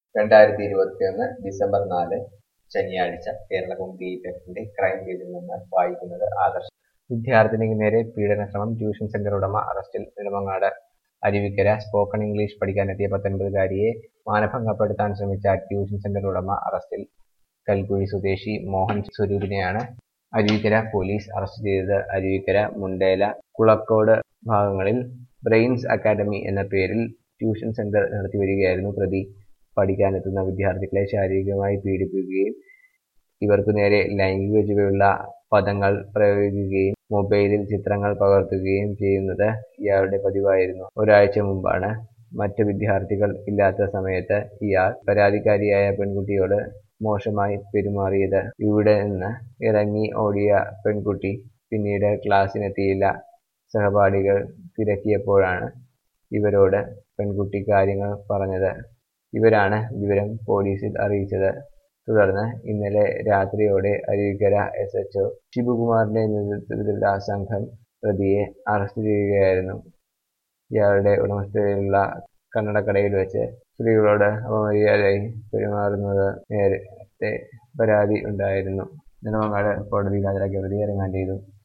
രണ്ടായിരത്തി ഇരുപത്തിയൊന്ന് ഡിസംബർ നാല് ശനിയാഴ്ച കേരളകൗമുദി പേപ്പറിന്റെ ക്രൈം പേജിൽ നിന്ന് വായിക്കുന്നത് ആദർശ് വിദ്യാർത്ഥിനിക്ക് നേരെ പീഡനശ്രമം ട്യൂഷൻ സെന്റർ ഉടമ അറസ്റ്റിൽ നെടുമങ്ങാട് അരുവിക്കര സ്പോക്കൺ ഇംഗ്ലീഷ് പഠിക്കാനെത്തിയ പത്തൊൻപതുകാരിയെ മാനഭംഗപ്പെടുത്താൻ ശ്രമിച്ച ട്യൂഷൻ സെന്റർ ഉടമ അറസ്റ്റിൽ കൽക്കുഴി സ്വദേശി മോഹൻ സ്വരൂപിനെയാണ് അരുവിക്കര പോലീസ് അറസ്റ്റ് ചെയ്തത് അരുവിക്കര മുണ്ടേല കുളക്കോട് ഭാഗങ്ങളിൽ ബ്രെയിൻസ് അക്കാദമി എന്ന പേരിൽ ട്യൂഷൻ സെന്റർ നടത്തിവരികയായിരുന്നു പ്രതി പഠിക്കാനെത്തുന്ന വിദ്യാർത്ഥികളെ ശാരീരികമായി പീഡിപ്പിക്കുകയും ഇവർക്കു നേരെ ലൈംഗിക ചുവയുള്ള പദങ്ങൾ പ്രയോഗിക്കുകയും മൊബൈലിൽ ചിത്രങ്ങൾ പകർത്തുകയും ചെയ്യുന്നത് ഇയാളുടെ പതിവായിരുന്നു ഒരാഴ്ച മുമ്പാണ് മറ്റ് വിദ്യാർത്ഥികൾ ഇല്ലാത്ത സമയത്ത് ഇയാൾ പരാതിക്കാരിയായ പെൺകുട്ടിയോട് മോശമായി പെരുമാറിയത് ഇവിടെ നിന്ന് ഇറങ്ങി ഓടിയ പെൺകുട്ടി പിന്നീട് ക്ലാസ്സിനെത്തിയില്ല സഹപാഠികൾ തിരക്കിയപ്പോഴാണ് ഇവരോട് പെൺകുട്ടി കാര്യങ്ങൾ പറഞ്ഞത് ഇവരാണ് വിവരം പോലീസിൽ അറിയിച്ചത് തുടർന്ന് ഇന്നലെ രാത്രിയോടെ അരുവിക്കര എസ് എച്ച് ശിവകുമാറിന്റെ നേതൃത്വത്തിലുള്ള സംഘം പ്രതിയെ അറസ്റ്റ് ചെയ്യുകയായിരുന്നു ഇയാളുടെ ഉടമസ്ഥതയിലുള്ള കണ്ണടക്കടയിൽ വെച്ച് സ്ത്രീകളോട് അപമര്യാദയായി പെരുമാറുന്നത് നേരത്തെ പരാതി ഉണ്ടായിരുന്നു നെടുമങ്ങാട് കോടതിയിൽ ഹാജരാക്കിയ പ്രതിയെ റിമാൻഡ് ചെയ്തു